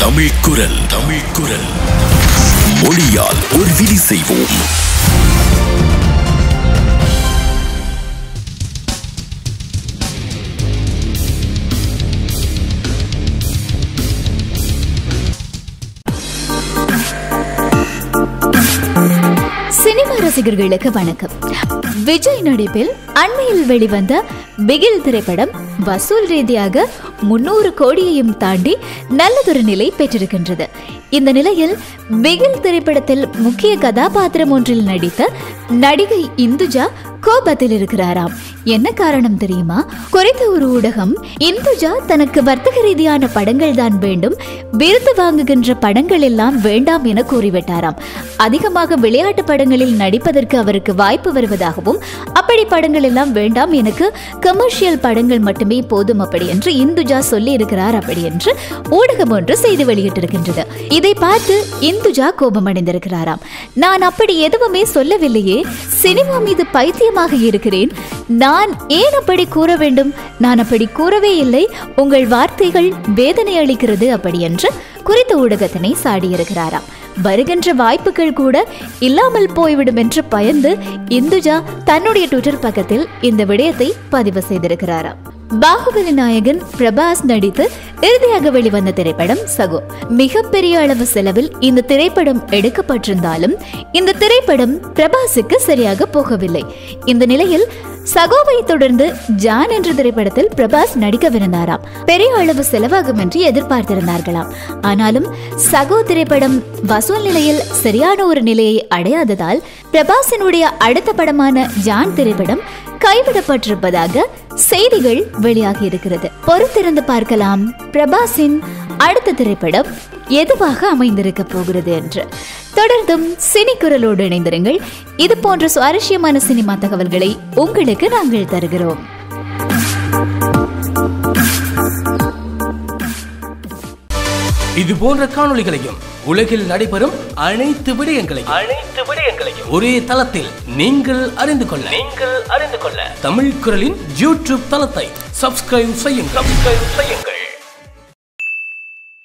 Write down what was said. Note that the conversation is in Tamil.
தமிழ் குரல் தமிழ் குரல் மொழியால் ஒரு விதி செய்வோம் சினிமா ரசிகர்களுக்கு வணக்கம் விஜய் நடிப்பில் அண்மையில் வெளிவந்த பிகில் திரைப்படம் வசூல் ரீதியாக முன்னூறு கோடியையும் தாண்டி நல்லதொரு நிலை பெற்றிருக்கின்றது இந்த நிலையில் பிகில் திரைப்படத்தில் முக்கிய கதாபாத்திரம் ஒன்றில் நடித்த நடிகை இந்துஜா கோபத்தில் இருக்கிறாராம் என்ன காரணம் தெரியுமா குறித்த ஒரு ஊடகம் இந்துஜா தனக்கு வர்த்தக ரீதியான படங்கள் தான் வேண்டும் விருது வாங்குகின்ற படங்கள் எல்லாம் வேண்டாம் என கூறிவிட்டாராம் அதிகமாக விளையாட்டு படங்களில் நடிப்பதற்கு அவருக்கு வாய்ப்பு வருவதாகவும் அப்படி படங்கள் எல்லாம் வேண்டாம் எனக்கு கமர்ஷியல் படங்கள் மட்டுமே போதும் அப்படி என்று இந்துஜா சொல்லி இருக்கிறார் அப்படி என்று ஊடகம் ஒன்று செய்து வெளியிட்டிருக்கின்றது இதை பார்த்து இந்துஜா கோபமடைந்திருக்கிறாராம் நான் அப்படி எதுவுமே சொல்லவில்லையே சினிமா மீது பைத்தியமாக இருக்கிறேன் நான் ஏன் அப்படி கூற வேண்டும் நான் அப்படி கூறவே இல்லை உங்கள் வார்த்தைகள் வேதனை அளிக்கிறது அப்படி என்று குறித்த ஊடகத்தினை சாடியிருக்கிறாராம் வருகின்ற வாய்ப்புகள் கூட இல்லாமல் போய்விடும் என்று பயந்து இந்துஜா தன்னுடைய ட்விட்டர் பக்கத்தில் இந்த விடயத்தை பதிவு செய்திருக்கிறாராம் பாகுபலி நாயகன் பிரபாஸ் நடித்து இறுதியாக வெளிவந்த திரைப்படம் சகோ மிகப்பெரிய அளவு செலவில் இந்த திரைப்படம் எடுக்கப்பட்டிருந்தாலும் இந்த திரைப்படம் பிரபாஸுக்கு சரியாக போகவில்லை இந்த நிலையில் சகோவை தொடர்ந்து ஜான் என்ற திரைப்படத்தில் பிரபாஸ் நடிக்கவிருந்தாராம் பெரிய அளவு செலவாகும் என்று எதிர்பார்த்திருந்தார்களாம் ஆனாலும் சகோ திரைப்படம் வசூல் நிலையில் சரியான ஒரு நிலையை அடையாததால் பிரபாஸினுடைய அடுத்த படமான ஜான் திரைப்படம் கைவிடப்பட்டிருப்பதாக செய்திகள் வெளியாகி இருக்கிறது பொறுத்திருந்து பார்க்கலாம் பிரபாஸின் அடுத்த திரைப்படம் எதுவாக அமைந்திருக்க போகிறது என்று தொடர்ந்தும் சினி குரலோடு இணைந்திருங்கள் இது போன்ற சுவாரஸ்யமான சினிமா தகவல்களை உங்களுக்கு நாங்கள் தருகிறோம் இது போன்ற காணொளிகளையும் உலகில் நடைபெறும் அனைத்து விடயங்களையும் அனைத்து விடயங்களையும் ஒரே தளத்தில் நீங்கள் அறிந்து கொள்ள நீங்கள் அறிந்து கொள்ள தமிழ் குரலின் யூடியூப் தளத்தை சப்ஸ்கிரைப் செய்யுங்கள் சப்ஸ்கிரைப் செய்யுங்கள்